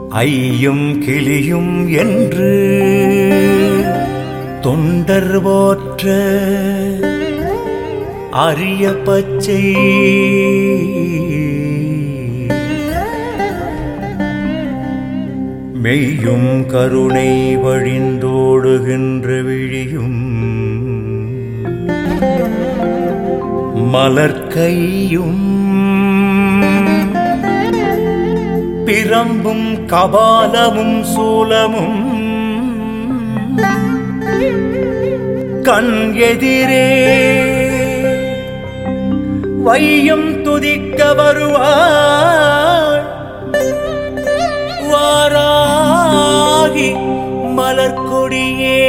ஐயும் கிளியும் என்று தொண்டர் போற்ற அரிய பச்சை மெய்யும் கருணை வழிந்தோடுகின்ற விழியும் மலர்கையும் பிரம்பும் கபாலமும் சூலமும் கண் எதிரே வையம் துதிக்க வருவாள் வாராகி மலர்கொடியே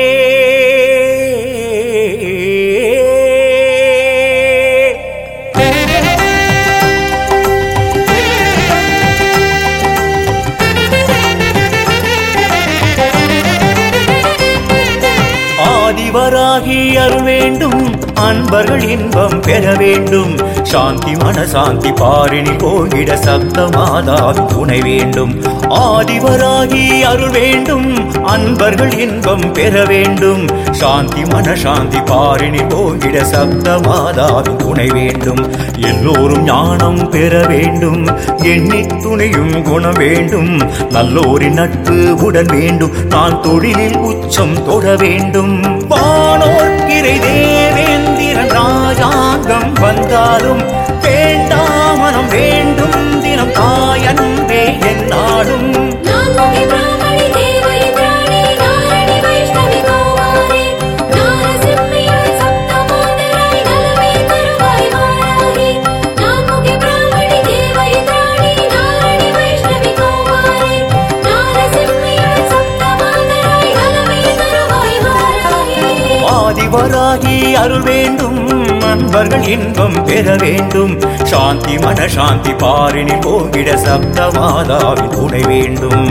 ஆதிவராகி அருள் வேண்டும் அன்பர்கள் இன்பம் பெற வேண்டும் சாந்தி மனசாந்தி பாரினி போயிட சப்தமாதாவி துணை வேண்டும் ஆதிவராகி அருள் வேண்டும் அன்பர்கள் இன்பம் பெற வேண்டும் சாந்தி மனசாந்தி பாரினி போயிட சப்தமாதாவி துணை வேண்டும் எல்லோரும் ஞானம் பெற வேண்டும் எண்ணி துணையும் குணம் வேண்டும் நல்லோரின் நட்பு உடன் வேண்டும் நான் தொழிலில் உச்சம் தொட வேண்டும் வானோர்கிரை தேவேந்திரன் ராஜாங்கம் வந்தாலும் வேண்டாமனம் வேண்டும் தினம் தாயன்பே என்னாலும் நான்முகி பிராமணி தேவரி பிராணி நாரணி வைஷ்ணவி கௌமாரி நாரசிம்மியாய் சப்தமாதராய் நலமே தருவாய் வாராகி நான்முகி பிராமணி தேவரி பிராணி நாரணி வைஷ்ணவி கௌமாரி நாரசிம்மியாய் சப்தமாதராய் நலமே தருவாய் வாராகி ஆதிவராகி அருள் வேண்டும் அன்பர்கள் இன்பம் பெற வேண்டும் சாந்தி மனசாந்தி பாரினி போகிட சப்தமாதாவி துணை வேண்டும்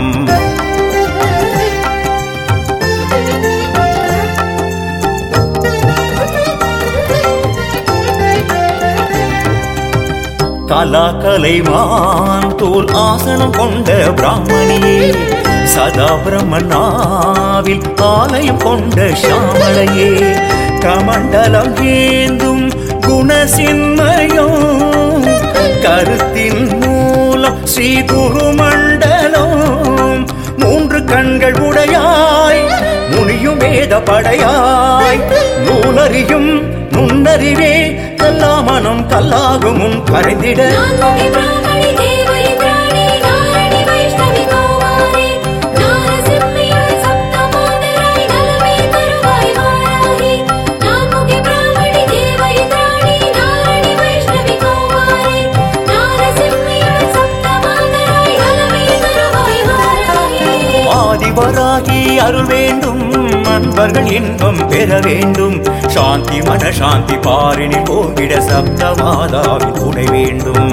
கலாகலை மான் தோல் ஆசனம் கொண்ட பிராமணியே சதா பிரம்மனாவில் ஆலயம் கொண்ட சாமளையே கமண்டலம் ஏந்தும் குணசின்மயம் கருத்தின் மூலம் ஸ்ரீ குருமண்டலம் மூன்று கண்கள் உடையாய் முனியும் வேத படையாய் நூலறியும் நுண்ணறிவே கல்லா மனம் கல்லாகும் உன் கரைந்திட நான்முகி பிராமணி தேவரி பிராணி நாரணி வைஷ்ணவி கௌமாரி நாரசிம்மியாய் சப்தமாதராய் நலமே தருவாய் வாராகி நான்முகி பிராமணி தேவரி பிராணி நாரணி வைஷ்ணவி கௌமாரி நாரசிம்மியாய் சப்தமாதராய் நலமே தருவாய் வாராகி ஆதிவராகி அருள் வேண்டும் அன்பர்கள் இன்பம் பெற வேண்டும் சாந்தி மனசாந்தி பாரினில் போகிட சப்தமாதாவி துணை வேண்டும்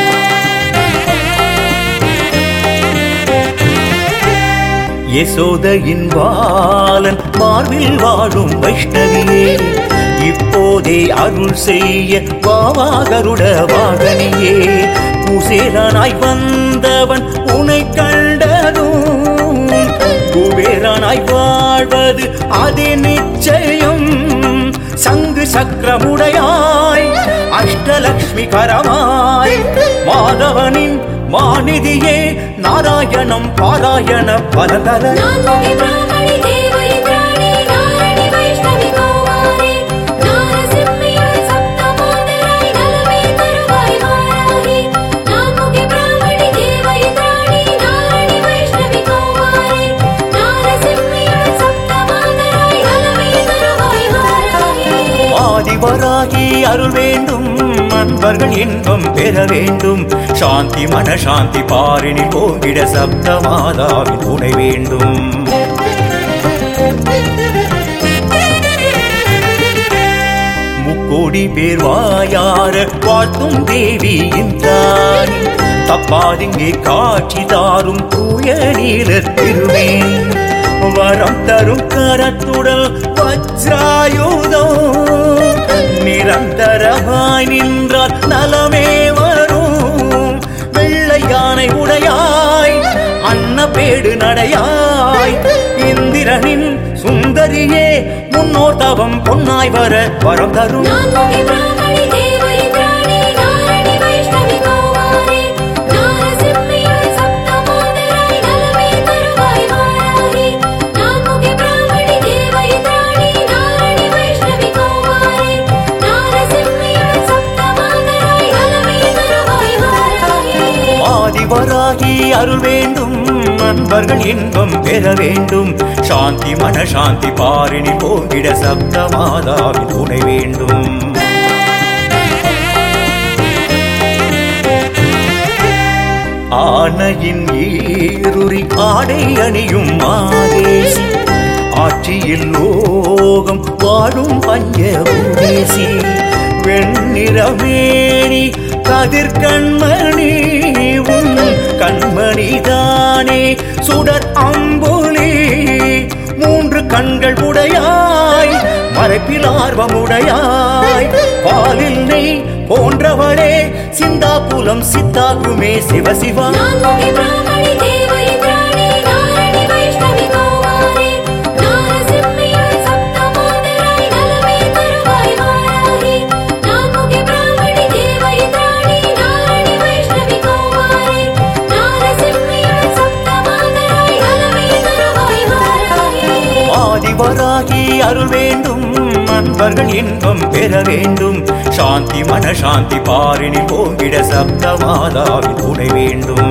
யசோதையின் பாலன் மார்பில் வாழும் வைஷ்ணவியே இப்போதே அருள் செய்ய வாவாகருட வாகனியே குசேலனாய் வந்தவன் உனை கண்டதும் குபேரனாய் வாழ்வது அது நிச்சயம் சங்கு சக்கரமுடையாய் அஷ்டலக்ஷ்மி கரமாய் மாதவனின் மாநிதியே நாராயணம் பாராயண பலதர நான்முகி பிராமணி தேவரி பிராணி நாரணி வைஷ்ணவி கௌமாரி நாரசிம்மியாய் சப்தமாதராய் நலமே தருவாய் வாராகி நான்முகி பிராமணி தேவரி பிராணி நாரணி வைஷ்ணவி கௌமாரி நாரசிம்மியாய் சப்தமாதராய் நலமே தருவாய் வாராகி ஆதிவராகி அருள் வேண்டும் அன்பர்கள் இன்பம் பெற வேண்டும் சாந்தி மனசாந்தி பாரினில் போகிட சப்தமாதாவி துணை வேண்டும் முக்கோடி பேர் வாயார வாழ்த்தும் தேவி இன்றானி தப்பாதிங்கே காட்சி தாரும் தூய நீல திருவே வரம் தரும் கரத்துடல் வஜ்ராயுதம் நிரந்தரமாய் நின்றால் நலமே வரும் வெள்ளை யானை உடையாய் அன்ன பேடு நடையாய் இந்திரனின் சுந்தரியே முன்னோர் தவம் பொன்னாய் வர வரம் தரும் நான்முகி பிராமணி தேவ இந்திராணி நாரணி வைஷ்ணவி கௌமாரி நாரசிம்மியாய் சப்தமாதராய் நலமே தருவாய் வாராகி நான்முகி பிராமணி தேவ இந்திராணி நாரணி வைஷ்ணவி கௌமாரி நாரசிம்மியாய் சப்தமாதராய் நலமே தருவாய் வாராகி ஆதிவராகி அருள் வேண்டும் அன்பர்கள் இன்பம் பெற வேண்டும் சாந்தி மன சாந்தி பாரினி போகிட சப்த மாதாவி துணை வேண்டும் ஆனையின் ஈருரி ஆடை அணியும் மாதேசி ஆட்சியில் லோகம் வாழும் பஞ்சபூதேசி வெண்ணிறமேனி கதிர்கண்மணி உன் கண்மணிதானே சுடர் அம்புலி மூன்று கண்கள் உடையாய் மறைப்பில் ஆர்வமுடையாய் பாலில் நெய் போன்றவளே சிந்தாபுலம் சித்தாகுமே சிவசிவா நான்முகி பிராமணி தேவ இந்திராணி நாரணி வைஷ்ணவி கௌமாரி நாரசிம்மியாய் சப்தமாதராய் நலமே தருவாய் வாராகி நான்முகி பிராமணி தேவ இந்திராணி நாரணி வைஷ்ணவி கௌமாரி நாரசிம்மியாய் சப்தமாதராய் நலமே தருவாய் வாராகி ஆதிவராகி அருள் வேண்டும் அன்பர்கள் இன்பம் பெற வேண்டும் சாந்தி மன சாந்தி பாரினி போகிட சப்த மாதாவி துணை வேண்டும்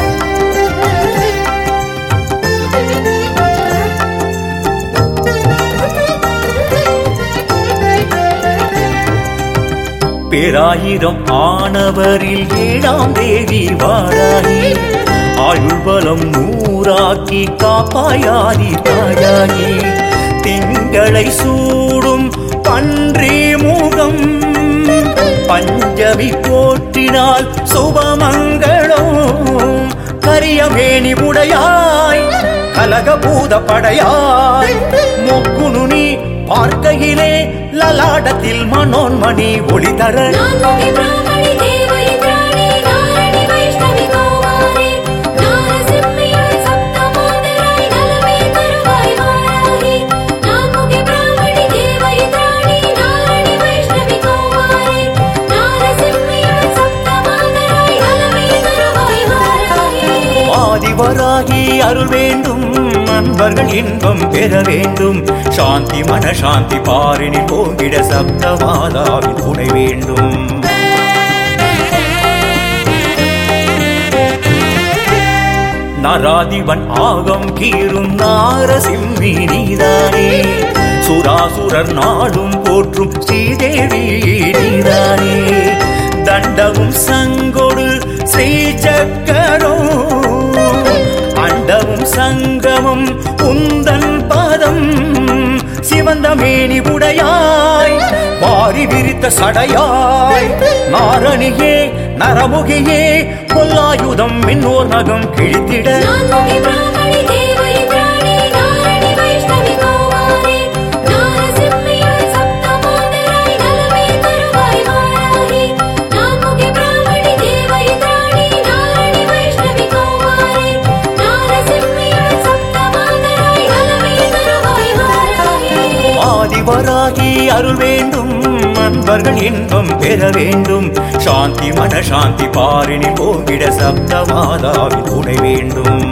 பேராயிரம் ஆனவரில் ஏழாம் தேவி வாராகி ஆயுள்பலம் நூறாக்கி காப்பாயாதி தாயாகி திங்களை சூடும் பன்றி முகம் பஞ்சமி போற்றினால் சுபமங்களம் கரியமேனி உடையாய் கலகபூத படையாய் மொக்குனு பார்க்கையிலே லலாடத்தில் மனோன்மணி ஒளி தர நான்முகி பிராமணி தேவ இந்திராணி நாரணி வைஷ்ணவி கௌமாரி நாரசிம்மியாய் சப்தமாதராய் நலமே தருவாய் வாராகி நான்முகி பிராமணி தேவ இந்திராணி நாரணி வைஷ்ணவி கௌமாரி நாரசிம்மியாய் சப்தமாதராய் நலமே தருவாய் வாராகி ஆதிவராகி அருள் வேண்டும் அன்பர்கள் இன்பம் பெற வேண்டும் சாந்தி மன சாந்தி பாரினி போகிட சப்த மாதாவி துணை வேண்டும் நராதிவன் ஆகம் கீரும் நாரசிம்மி நீதானே சுராசுரர் நாடும் போற்றும் ஸ்ரீதேவி நீதானே தண்டவும் சங்கொடு ஸ்ரீசக்கரம் அண்டமும் சங்கமும் உந்தன் பதம் சிவந்த மேனி உடையாய் வாரி விரித்த சடையாய் நாரணியே நரமுகியே கொல்லாயுதம் மின்னோர் நகம் கிழித்திட நான்முகி பிராமணி தேவ இந்திராணி நாரணி வைஷ்ணவி கௌமாரி நாரசிம்மியாய் சப்தமாதராய் நலமே தருவாய் வாராகி நான்முகி பிராமணி தேவ இந்திராணி நாரணி வைஷ்ணவி கௌமாரி நாரசிம்மியாய் சப்தமாதராய் நலமே தருவாய் வாராகி ஆதிவராகி அருள் வேண்டும் அன்பர்கள் இன்பம் பெற வேண்டும் சாந்தி மன சாந்தி பாரினி போகிட சப்த மாதாவி துணை வேண்டும்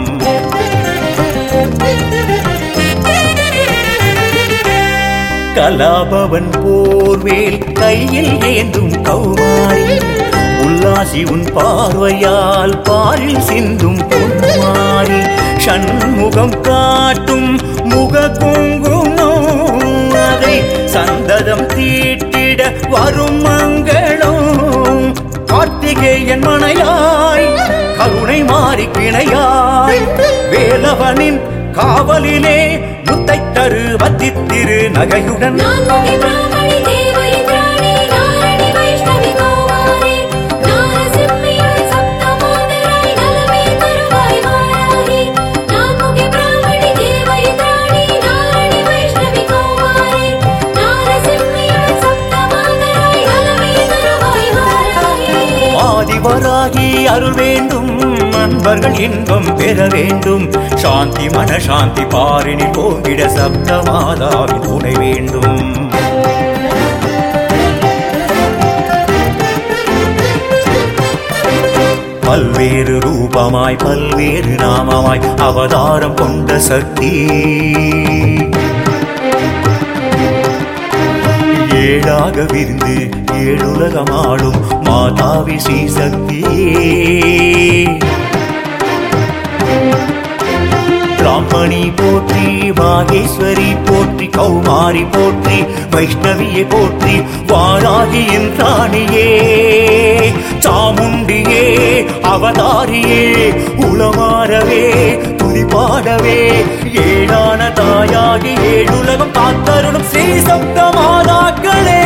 கலாபவன் போர்வேல் கையில் ஏந்தும் கௌமாரி உல்லாசி உன் பார்வையால் பாரில் சிந்தும் பொன்மாரி சண்முகம் காட்டும் முக குங்குமம் அதை சந்ததம் தீட்டிட வரும் மங்களம் கார்த்திகேயன் மனையாய் கருணை மாறி கிணையாய் வேலவனின் காவலிலே முத்தை தரு வத்தித்திரு நகையுடன் நான்முகி பிராமணி தேவ இந்திராணி நாரணி வைஷ்ணவி கௌமாரி நாரசிம்மியாய் சப்தமாதராய் நலமே தருவாய் வாராகி நான்முகி பிராமணி தேவ இந்திராணி நாரணி வைஷ்ணவி கௌமாரி நாரசிம்மியாய் சப்தமாதராய் நலமே தருவாய் வாராகி ஆதிவராகி அருள் வேண்டும் அன்பர்கள் இன்பம் பெற வேண்டும் சாந்தி மன சாந்தி பாரினில் போகிட சப்த மாதாவின் துணை வேண்டும் பல்வேறு ரூபமாய் பல்வேறு நாமமாய் அவதாரம் கொண்ட சக்தி ஏழாக விருந்து ஏழுலகமாடும் மாதாவி ஸ்ரீ சக்தியே பிராமணி போற்றி மாகேஸ்வரி போற்றி கௌமாரி போற்றி வைஷ்ணவியை போற்றி வாராகியின் ராணியே சாமுண்டியே அவதாரியே உளமாறவே துதிபாடவே ஏழான தாயாகி ஏழுலகம் காத்தருளும் ஸ்ரீ சப்த மாதாக்களே